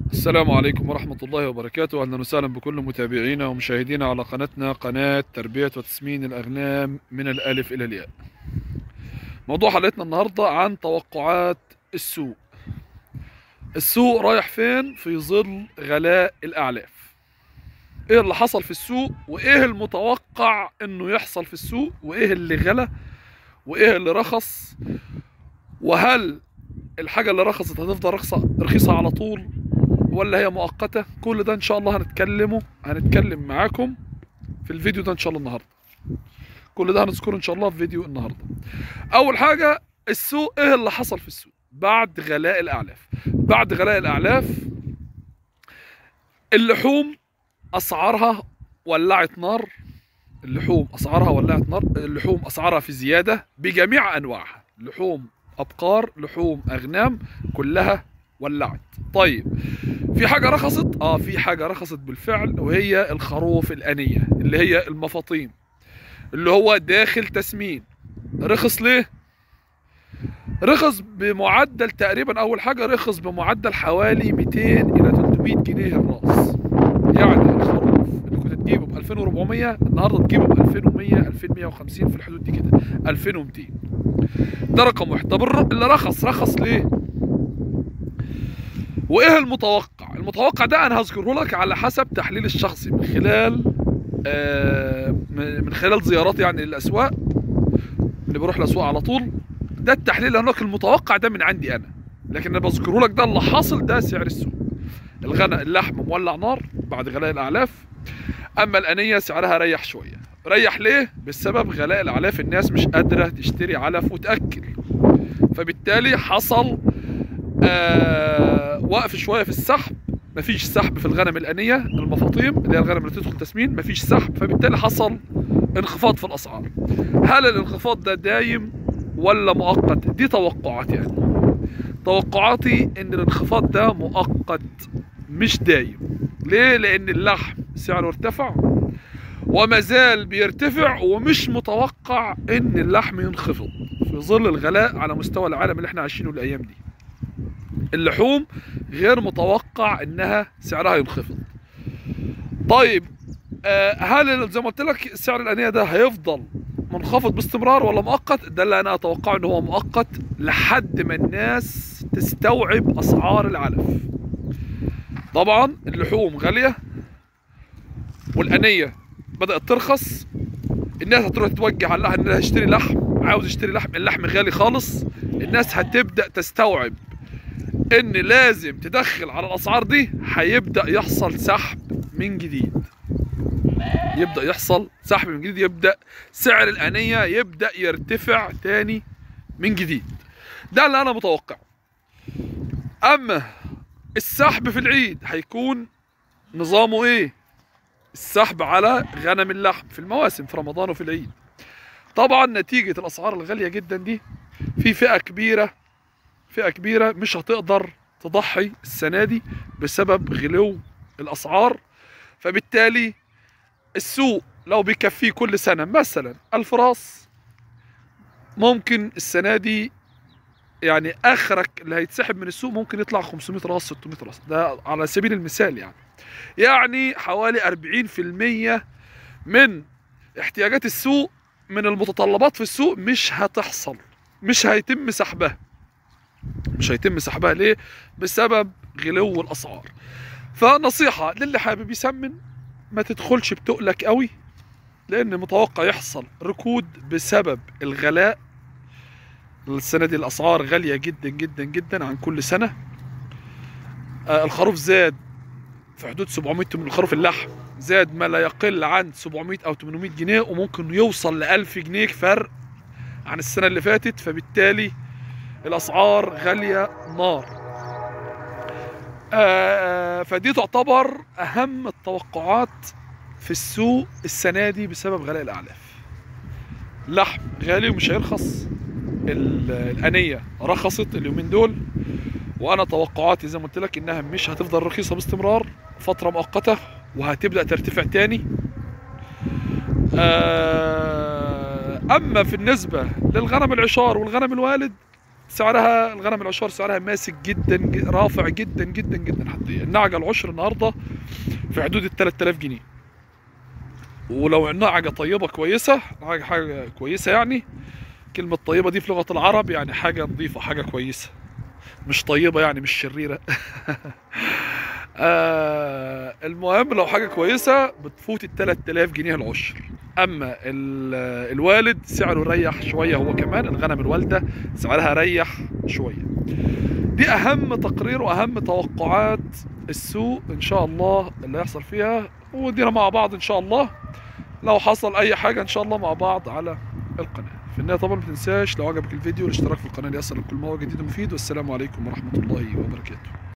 السلام عليكم ورحمة الله وبركاته أهلا وسهلا بكل متابعينا ومشاهدينا على قناتنا قناة تربية وتسمين الأغنام من الألف إلى الياء موضوع حلقتنا النهاردة عن توقعات السوق السوق رايح فين في ظل غلاء الأعلاف إيه اللي حصل في السوق وإيه المتوقع إنه يحصل في السوق وإيه اللي غلى وإيه اللي رخص وهل الحاجة اللي رخصت هتفضل رخصة رخيصة على طول ولا هي مؤقتة كل ده ان شاء الله هنتكلمه هنتكلم معاكم في الفيديو ده ان شاء الله النهاردة كل ده هنذكره ان شاء الله في فيديو النهاردة اول حاجة السوق ايه اللي حصل في السوق بعد غلاء الاعلاف بعد غلاء الاعلاف اللحوم اسعارها ولعت نار اللحوم اسعارها ولعت نار اللحوم اسعارها في زيادة بجميع انواعها لحوم ابقار لحوم اغنام كلها ولعت طيب في حاجة رخصت اه في حاجة رخصت بالفعل وهي الخروف الأنية اللي هي المفاطيم اللي هو داخل تسمين رخص ليه رخص بمعدل تقريبا اول حاجة رخص بمعدل حوالي 200 الى 300 جنيه الراس يعني الخروف اللي كنت تجيبه ب 2400 النهارده تجيبه ب 2100 2150 في الحدود دي كده 2200 ده رقم واحد طب الر- اللي رخص رخص ليه وايه المتوقع المتوقع ده انا هذكره لك على حسب تحليل الشخصي من خلال آه، من من خلال زياراتي يعني للاسواق اللي بروح الاسواق على طول ده التحليل هناك المتوقع ده من عندي انا لكن انا بذكره لك ده اللي حاصل ده سعر السوق الغنى اللحم مولع نار بعد غلاء الاعلاف اما الانيه سعرها ريح شويه ريح ليه بسبب غلاء الاعلاف الناس مش قادره تشتري علف وتاكل فبالتالي حصل آه وقف شويه في السحب مفيش سحب في الغنم الانيه المفاطيم اللي هي الغنم اللي تدخل تسمين مفيش سحب فبالتالي حصل انخفاض في الاسعار هل الانخفاض ده دايم ولا مؤقت دي توقعات يعني توقعاتي ان الانخفاض ده مؤقت مش دايم ليه لان اللحم سعره ارتفع وما زال بيرتفع ومش متوقع ان اللحم ينخفض في ظل الغلاء على مستوى العالم اللي احنا عايشينه الايام دي اللحوم غير متوقع انها سعرها ينخفض طيب آه، هل زي ما قلت لك سعر الانيه ده هيفضل منخفض باستمرار ولا مؤقت ده اللي انا اتوقعه ان هو مؤقت لحد ما الناس تستوعب اسعار العلف طبعا اللحوم غاليه والانيه بدات ترخص الناس هتروح تتوجه على اللحم انها تشتري لحم عاوز يشتري لحم اللحم غالي خالص الناس هتبدا تستوعب ان لازم تدخل على الاسعار دي هيبدا يحصل سحب من جديد يبدا يحصل سحب من جديد يبدا سعر الانيه يبدا يرتفع تاني من جديد ده اللي انا متوقعه اما السحب في العيد هيكون نظامه ايه السحب على غنم اللحم في المواسم في رمضان وفي العيد طبعا نتيجه الاسعار الغاليه جدا دي في فئه كبيره فئة كبيرة مش هتقدر تضحي السنة دي بسبب غلو الأسعار فبالتالي السوق لو بيكفيه كل سنة مثلا ألف راس ممكن السنة دي يعني آخرك اللي هيتسحب من السوق ممكن يطلع 500 راس 600 راس ده على سبيل المثال يعني يعني حوالي 40% من احتياجات السوق من المتطلبات في السوق مش هتحصل مش هيتم سحبها مش هيتم سحبها ليه بسبب غلو الاسعار فنصيحه للي حابب يسمن ما تدخلش بتقلك قوي لان متوقع يحصل ركود بسبب الغلاء السنه دي الاسعار غاليه جدا جدا جدا عن كل سنه آه الخروف زاد في حدود 700 من الخروف اللحم زاد ما لا يقل عن 700 او 800 جنيه وممكن يوصل ل 1000 جنيه فرق عن السنه اللي فاتت فبالتالي الاسعار غاليه نار آه، فدي تعتبر اهم التوقعات في السوق السنه دي بسبب غلاء الاعلاف لحم غالي ومش هيرخص ال- الانيه رخصت اليومين دول وانا توقعاتي زي ما قلت لك انها مش هتفضل رخيصه باستمرار فتره مؤقته وهتبدا ترتفع تاني آه، اما في النسبه للغنم العشار والغنم الوالد سعرها الغنم العشار سعرها ماسك جدا ج- رافع جدا جدا جدا حتى النعجه العشر النهارده في حدود ال 3000 جنيه ولو النعجه طيبه كويسه حاجه حاجه كويسه يعني كلمه طيبه دي في لغه العرب يعني حاجه نظيفه حاجه كويسه مش طيبه يعني مش شريره آه المهم لو حاجه كويسه بتفوت ال 3000 جنيه العشر اما ال- الوالد سعره ريح شويه هو كمان الغنم الوالده سعرها ريح شويه دي اهم تقرير واهم توقعات السوق ان شاء الله اللي هيحصل فيها ودينا مع بعض ان شاء الله لو حصل اي حاجه ان شاء الله مع بعض على القناه في النهايه طبعا ما تنساش لو عجبك الفيديو الاشتراك في القناه ليصلك كل ما هو جديد ومفيد والسلام عليكم ورحمه الله وبركاته